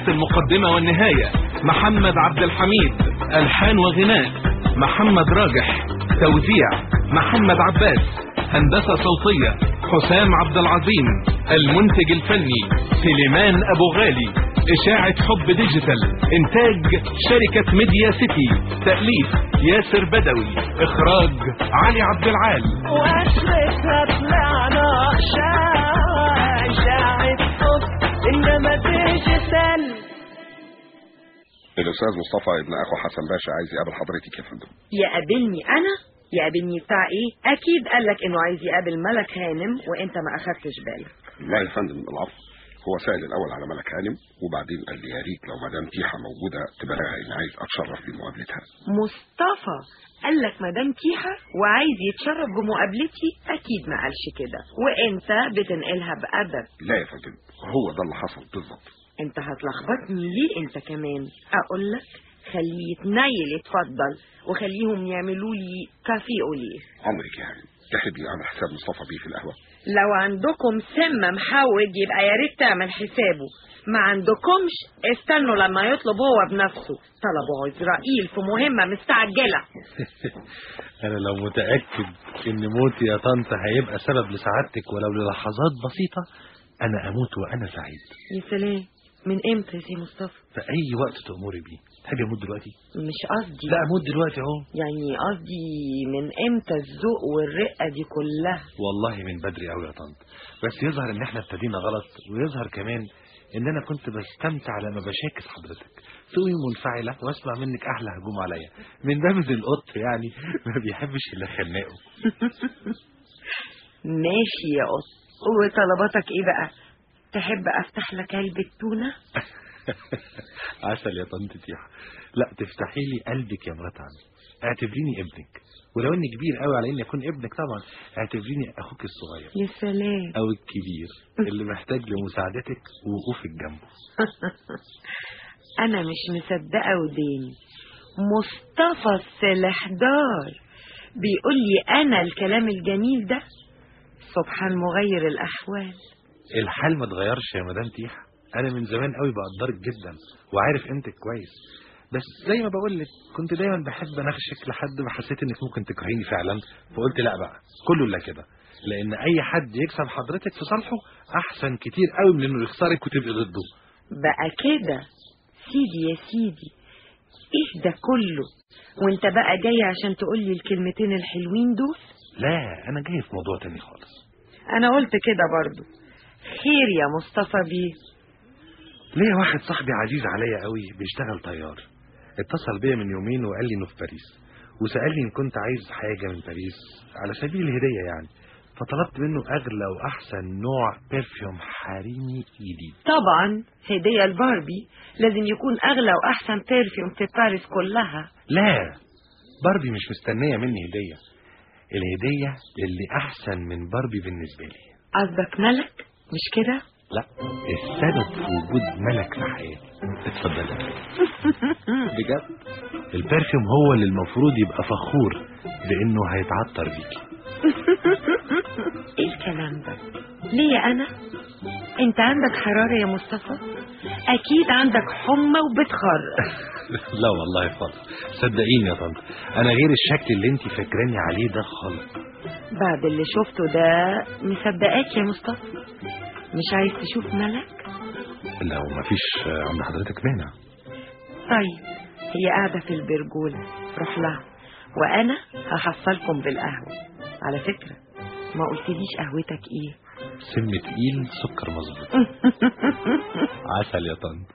إعداد المقدمة والنهاية محمد عبد الحميد ألحان وغناء محمد راجح توزيع محمد عباس هندسة صوتية حسام عبد العظيم المنتج الفني سليمان أبو غالي إشاعة حب ديجيتال إنتاج شركة ميديا سيتي تأليف ياسر بدوي إخراج علي عبد العال واشرتها طلعنا شاي شاعت حب انما ديجيتال الاستاذ مصطفى ابن اخو حسن باشا عايز يقابل حضرتك يا فندم يقابلني انا يقابلني بتاع ايه اكيد قالك انه عايز يقابل ملك هانم وانت ما اخدتش بالك لا يا فندم العفو هو سأل الاول على ملك هانم وبعدين قال لي يا ريت لو مدام تيحة موجودة تبلغها ان عايز اتشرف بمقابلتها مصطفى قالك مدام تيحة وعايز يتشرف بمقابلتي اكيد ما قالش كده وانت بتنقلها بأدب لا يا فندم هو ده اللي حصل بالظبط انت هتلخبطني ليه انت كمان اقول لك خليه يتنيل يتفضل وخليهم يعملوا لي كافيه اوليه عمرك يعني تحبي على حساب مصطفى بيه في القهوة لو عندكم سم محوج يبقى يا ريت تعمل حسابه ما عندكمش استنوا لما يطلب هو بنفسه طلبوا عزرائيل في مهمة مستعجلة انا لو متاكد ان موتي يا طنط هيبقى سبب لسعادتك ولو للحظات بسيطه انا اموت وانا سعيد يا سلام من امتى يا سي مصطفى في اي وقت تامري بيه تحبي اموت دلوقتي مش قصدي لا اموت دلوقتي اهو يعني قصدي من امتى الذوق والرقة دي كلها والله من بدري قوي يا طنط بس يظهر ان احنا ابتدينا غلط ويظهر كمان ان انا كنت بستمتع لما بشاكس حضرتك تقومي منفعله واسمع منك احلى هجوم عليا من باب إن القط يعني ما بيحبش اللي خناقه ماشي يا قط وطلباتك ايه بقى تحب افتح لك علبة تونة عسل يا طنط تيحة لا تفتحي لي قلبك يا مرات عمي اعتبريني ابنك ولو اني كبير قوي على اني اكون ابنك طبعا اعتبريني اخوك الصغير يا سلام او الكبير اللي محتاج لمساعدتك ووقوفك جنبه انا مش مصدقة وداني مصطفى السلحدار بيقول لي انا الكلام الجميل ده سبحان مغير الاحوال الحال ما اتغيرش يا مدام تيحة انا من زمان قوي بقدرك جدا وعارف قيمتك كويس بس زي ما بقول لك كنت دايما بحب اناقشك لحد ما حسيت انك ممكن تكرهيني فعلا فقلت لا بقى كله الا كده لان اي حد يكسب حضرتك في صالحه احسن كتير قوي من انه يخسرك وتبقي ضده بقى كده سيدي يا سيدي ايه ده كله وانت بقى جاي عشان تقول لي الكلمتين الحلوين دول لا انا جاي في موضوع تاني خالص انا قلت كده برضو خير يا مصطفى بيه ليا واحد صاحبي عزيز عليا قوي بيشتغل طيار اتصل بيا من يومين وقال لي انه في باريس وسألني ان كنت عايز حاجة من باريس على سبيل الهدية يعني فطلبت منه اغلى واحسن نوع برفيوم حريمي جديد طبعا هدية الباربي لازم يكون اغلى واحسن برفيوم في باريس كلها لا باربي مش مستنية مني هدية الهدية اللي احسن من باربي بالنسبة لي قصدك ملك مش كده لا السبب في وجود ملك في حياتي اتفضل بجد البرفيوم هو اللي المفروض يبقى فخور بانه هيتعطر بيكي ايه الكلام ده ليه انا انت عندك حرارة يا مصطفى اكيد عندك حمى وبتخر لا والله خالص صدقيني يا طنط انا غير الشكل اللي انت فاكراني عليه ده خالص بعد اللي شفته ده مصدقاك يا مصطفى مش عايز تشوف ملك لو مفيش عند حضرتك مانع طيب هي قاعدة في البرجولة روح لها وانا هحصلكم بالقهوة على فكرة ما قلتليش قهوتك ايه سم تقيل سكر مظبوط عسل يا طنط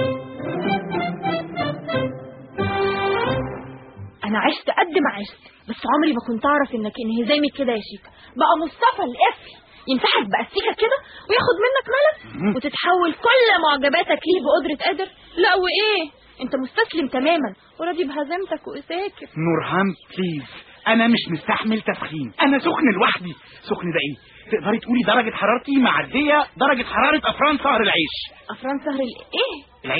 انا عشت قد ما عشت بس عمري ما كنت اعرف انك انهزامي كده يا شيكا بقى مصطفى القفل يمسحك بأسيكة كده وياخد منك ملك وتتحول كل معجباتك ليه بقدرة قادر لا وايه انت مستسلم تماما وراضي بهزيمتك وساكت نورهان بليز انا مش مستحمل تسخين انا سخن لوحدي سخن ده ايه تقدري تقولي درجة حرارتي معدية درجة حرارة افران سهر العيش افران سهر الايه العيش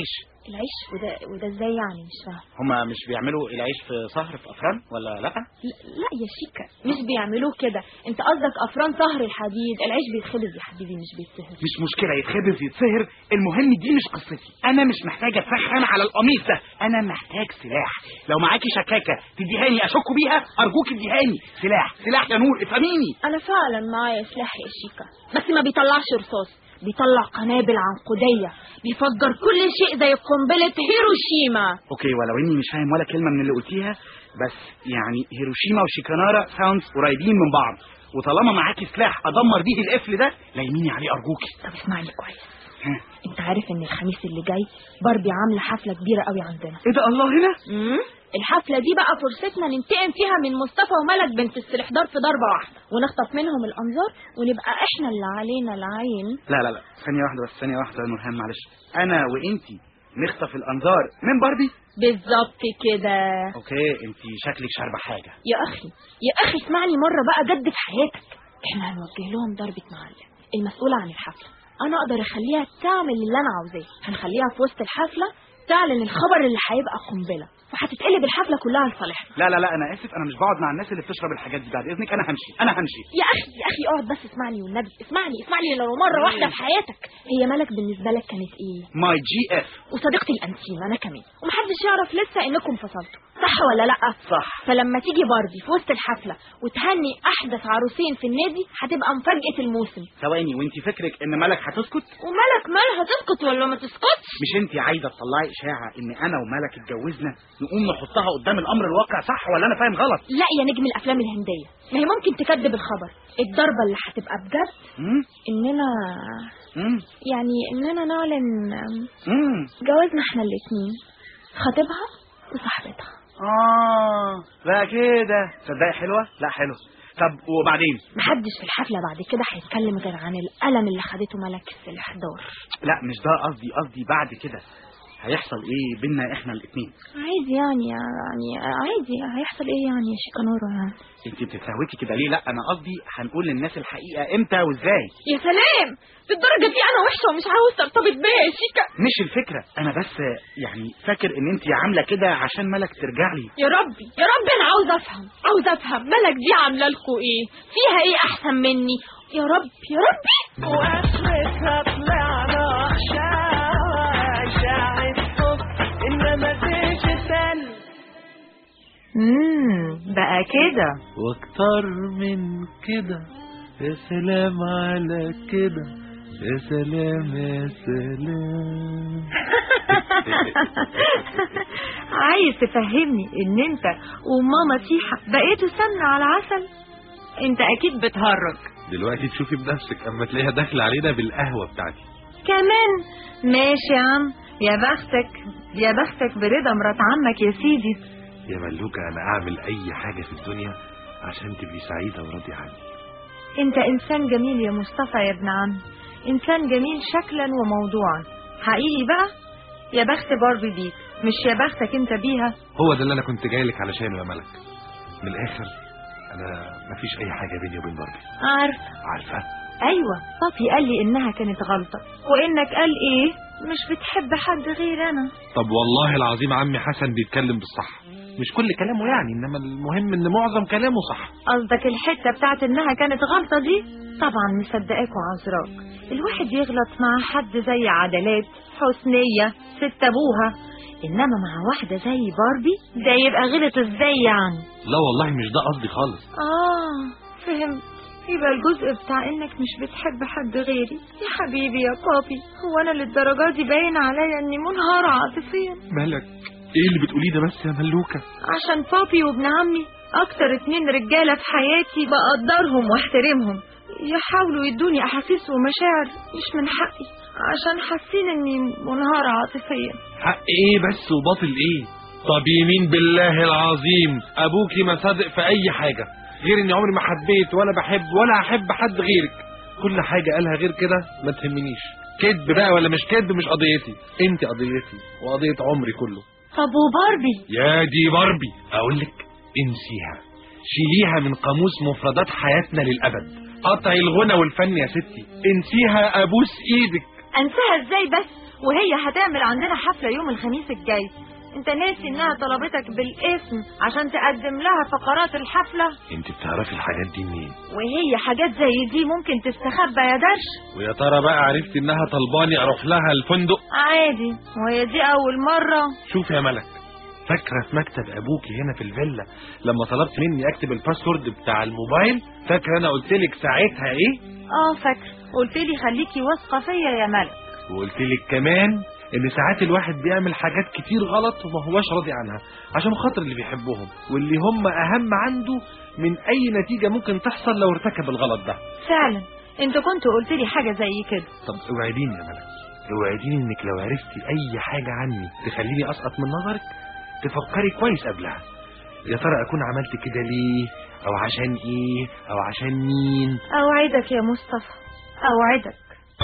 العيش وده وده ازاي يعني مش فاهم هما مش بيعملوا العيش في صهر في افران ولا لا لا, لا يا شيكا مش بيعملوه كده انت قصدك افران صهر الحديد العيش بيتخبز يا حبيبي مش بيتسهر مش مشكلة يتخبز يتسهر المهم دي مش قصتي أنا مش محتاج أتسخن على القميص ده أنا محتاج سلاح لو معاكي شكاكة تديهاني أشك بيها أرجوك اديهاني سلاح سلاح يا نور افهميني انا فعلا معايا سلاح يا شيكا بس ما بيطلعش رصاص بيطلع قنابل عنقودية بيفجر كل شيء زي قنبلة هيروشيما أوكي ولو إني مش فاهم ولا كلمة من اللي قلتيها بس يعني هيروشيما وشيكانارا ساوندز قريبين من بعض وطالما معاكي سلاح أدمر بيه القفل ده لايميني عليه أرجوكي طب اسمعني كويس ها. انت عارف ان الخميس اللي جاي باربي عاملة حفلة كبيرة قوي عندنا إيه ده الله هنا امم الحفلة دي بقى فرصتنا ننتقم فيها من مصطفى وملك بنت السلحدار في ضربة واحدة ونخطف منهم الأنظار ونبقى احنا اللي علينا العين لا لا لا ثانية واحدة بس ثانية واحدة يا نورهان معلش أنا وإنتي نخطف الأنظار من باربي بالظبط كده أوكي إنتي شكلك شاربة حاجة يا أخي يا أخي اسمعني مرة بقى جد في حياتك احنا هنوجه لهم ضربة معلم المسؤولة عن الحفلة أنا أقدر أخليها تعمل اللي أنا عاوزاه هنخليها في وسط الحفلة تعلن الخبر اللي هيبقى قنبلة وهتتقلب الحفلة كلها لصالحنا لا لا لا أنا آسف أنا مش بقعد مع الناس اللي بتشرب الحاجات دي بعد إذنك أنا همشي أنا همشي يا أخي يا أخي اقعد بس اسمعني والنبي اسمعني اسمعني لو مرة واحدة في حياتك هي ملك بالنسبة لك كانت إيه ماي جي اف وصديقتي الأنسيم أنا كمان ومحدش يعرف لسه إنكم فصلتوا صح ولا لأ صح فلما تيجي باربي في وسط الحفلة وتهني أحدث عروسين في النادي هتبقى مفاجأة الموسم ثواني وانت فكرك ان ملك هتسكت وملك مالها تسكت ولا ما تسكتش مش انت عايزه تطلعي اشاعه ان انا وملك اتجوزنا نقوم نحطها قدام الامر الواقع صح ولا انا فاهم غلط لا يا نجم الأفلام الهندية ما هي ممكن تكذب الخبر الضربة اللي هتبقى بجد امم إننا امم يعني إننا نعلن امم جوازنا احنا الاتنين خطيبها وصاحبتها اه لا كده تصدقي حلوه لا حلوه طب وبعدين محدش في الحفلة بعد كده هيتكلم غير عن الألم اللي خدته ملك في الإحضار لا مش ده قصدي قصدي بعد كده هيحصل ايه بينا احنا الاثنين عادي يعني يعني عادي هيحصل ايه يعني يا شيكانورا يعني انت بتتهوكي كده ليه لا انا قصدي هنقول للناس الحقيقه امتى وازاي يا سلام للدرجة دي أنا وحشة ومش عاوز ترتبط بيا يا شيكا مش الفكره انا بس يعني فاكر ان انت عامله كده عشان ملك ترجع لي يا ربي يا ربي أنا عاوز أفهم عاوز أفهم ملك دي عاملة لكم إيه فيها إيه أحسن مني يا رب يا ربي واخرتها طلعنا شاعر حب انما ديجيتال امم بقى كده واكتر من كده يا سلام على كده يا سلام يا سلام عايز تفهمني ان انت وماما تيحة بقيتوا سمنة على عسل انت اكيد بتهرج دلوقتي تشوفي بنفسك اما تلاقيها داخله علينا بالقهوه بتاعتي كمان ماشي يا عم يا بختك يا بختك برضا مرات عمك يا سيدي يا ملوكه انا اعمل اي حاجه في الدنيا عشان تبقي سعيده وراضيه عني انت انسان جميل يا مصطفى يا ابن عم انسان جميل شكلا وموضوعا حقيقي بقى يا بخت باربي بيك مش يا بختك انت بيها هو ده اللي انا كنت جاي لك علشانه يا ملك من الاخر انا مفيش اي حاجه بيني وبين باربي عارف عارفه ايوه بابي قال لي انها كانت غلطة وانك قال ايه مش بتحب حد غير انا طب والله العظيم عمي حسن بيتكلم بالصح مش كل كلامه يعني انما المهم ان معظم كلامه صح قصدك الحتة بتاعت انها كانت غلطة دي طبعا مصدقاك وعذراك الواحد يغلط مع حد زي عدلات حسنية ست ابوها انما مع واحدة زي باربي ده يبقى غلط ازاي يعني لا والله مش ده قصدي خالص اه فهمت يبقى الجزء بتاع انك مش بتحب حد غيري يا حبيبي يا بابي هو انا للدرجة دي باين عليا اني منهارة عاطفيا مالك ايه اللي بتقوليه ده بس يا ملوكه عشان بابي وابن عمي اكتر اتنين رجالة في حياتي بقدرهم واحترمهم يحاولوا يدوني احاسيس ومشاعر مش من حقي عشان حاسين اني منهارة عاطفيا حق ايه بس وباطل ايه طب يمين بالله العظيم ابوكي ما صادق في اي حاجه غير اني عمري ما حبيت ولا بحب ولا هحب حد غيرك كل حاجه قالها غير كده ما تهمنيش كذب بقى ولا مش كذب مش قضيتي انت قضيتي وقضيه عمري كله طب وباربي يا دي باربي اقول لك انسيها شيليها من قاموس مفردات حياتنا للابد قطعي الغنى والفن يا ستي انسيها ابوس ايدك انساها ازاي بس وهي هتعمل عندنا حفلة يوم الخميس الجاي انت ناسي انها طلبتك بالاسم عشان تقدم لها فقرات الحفلة انت بتعرفي الحاجات دي منين وهي حاجات زي دي ممكن تستخبى يا درش ويا ترى بقى عرفت انها طلباني اروح لها الفندق عادي وهي دي اول مرة شوف يا ملك فاكرة في مكتب أبوكي هنا في الفيلا لما طلبت مني أكتب الباسورد بتاع الموبايل فاكرة أنا قلت لك ساعتها إيه؟ اه فاكر قلت لي خليكي واثقة فيا يا ملك وقلت لك كمان إن ساعات الواحد بيعمل حاجات كتير غلط وما هواش راضي عنها عشان خاطر اللي بيحبهم واللي هم أهم عنده من أي نتيجة ممكن تحصل لو ارتكب الغلط ده فعلا انت كنت قلت لي حاجة زي كده طب اوعديني يا ملك اوعديني إنك لو عرفتي أي حاجة عني تخليني أسقط من نظرك تفكري كويس قبلها يا ترى أكون عملت كده ليه أو عشان إيه أو عشان مين اوعدك يا مصطفى اوعدك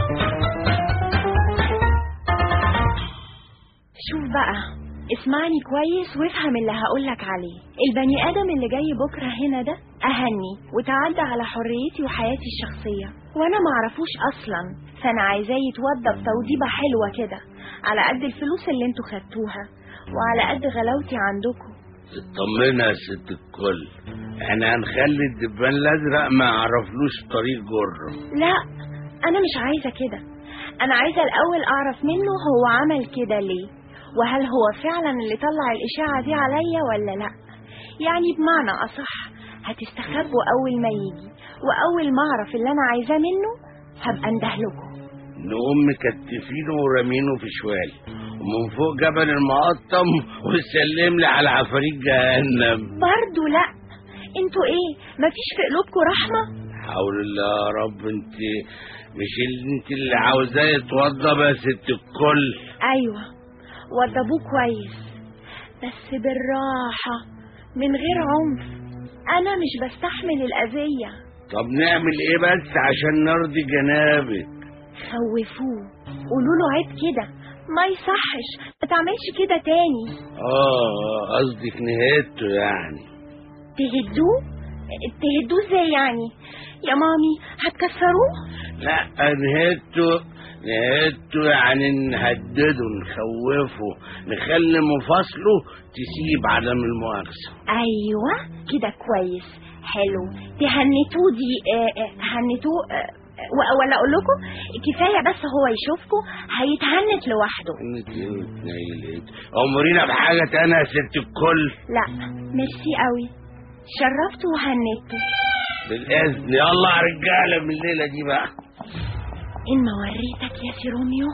شوف بقى اسمعني كويس وافهم اللي هقولك عليه البني ادم اللي جاي بكره هنا ده اهني وتعدى على حريتي وحياتي الشخصيه وانا معرفوش اصلا فانا عايزاه يتوضى بتوضيبه حلوه كده على قد الفلوس اللي انتوا خدتوها وعلى قد غلاوتي عندكم اطمنا يا ست الكل احنا هنخلي الدبان الازرق ما يعرفلوش طريق جره لا انا مش عايزه كده انا عايزه الاول اعرف منه هو عمل كده ليه وهل هو فعلا اللي طلع الاشاعه دي عليا ولا لا يعني بمعنى اصح هتستخبوا اول ما يجي واول ما اعرف اللي انا عايزاه منه هبقى اندهلكم نقوم مكتفينه ورامينه في شوال ومن فوق جبل المقطم وسلم لي على عفاريت جهنم برضو لا انتوا ايه مفيش في قلوبكم رحمه حول الله يا رب انت مش اللي انت اللي عاوزاه يتوضى بس ست الكل ايوه وضبوه كويس بس بالراحه من غير عنف انا مش بستحمل الاذيه طب نعمل ايه بس عشان نرضي جنابك خوفوه قولوا له عيب كده ما يصحش ما تعملش كده تاني اه قصدك نهايته يعني تهدوه تهدوه ازاي يعني يا مامي هتكسروه لا نهايته نهايته يعني نهدده نخوفه نخلي مفاصله تسيب عدم المؤاخذة ايوه كده كويس حلو تهنتوه دي آه، آه، هنتوه آه، و- ولا اقول لكم كفايه بس هو يشوفكم هيتهنت لوحده انت اتنيلت امرينا بحاجة تانية يا ست الكل لا ميرسي قوي شرفته وهنته بالاذن يلا يا رجالة من الليلة دي بقى ان ما وريتك يا سي روميو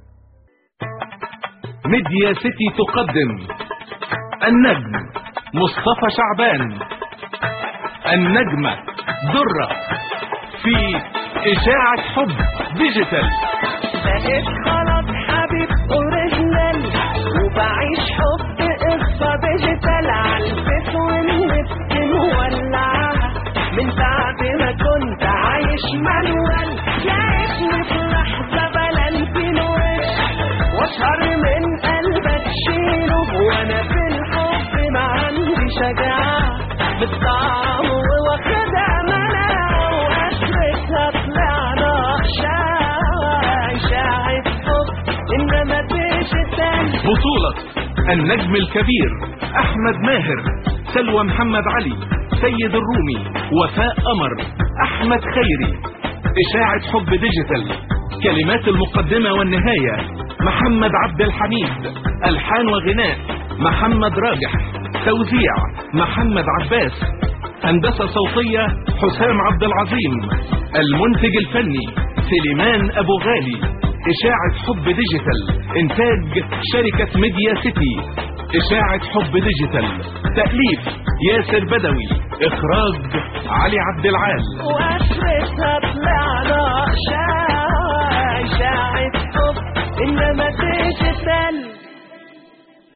ميديا سيتي تقدم النجم مصطفى شعبان النجمة درة في إشاعة حب ديجيتال بقيت خلاص حبيب اوريجينال وبعيش حب قصة ديجيتال عالبيت والنت مولعة من بعد ما كنت عايش مانوال لقيتني في لحظة بلنتين وش واشهر من قلبك شيله وانا في الحب ما عندي شجاعة بالطعم واخدها مناعة واخرتها طلعنا شاعة شاعة حب انما ديجيتال بطولة النجم الكبير أحمد ماهر سلوى محمد علي سيد الرومي وفاء قمر أحمد خيري إشاعة حب ديجيتال كلمات المقدمة والنهاية محمد عبد الحميد ألحان وغناء محمد راجح توزيع محمد عباس هندسة صوتية حسام عبد العظيم المنتج الفني سليمان أبو غالي إشاعة حب ديجيتال إنتاج شركة ميديا سيتي إشاعة حب ديجيتال تأليف ياسر بدوي إخراج علي عبد العال واخرتها طلعنا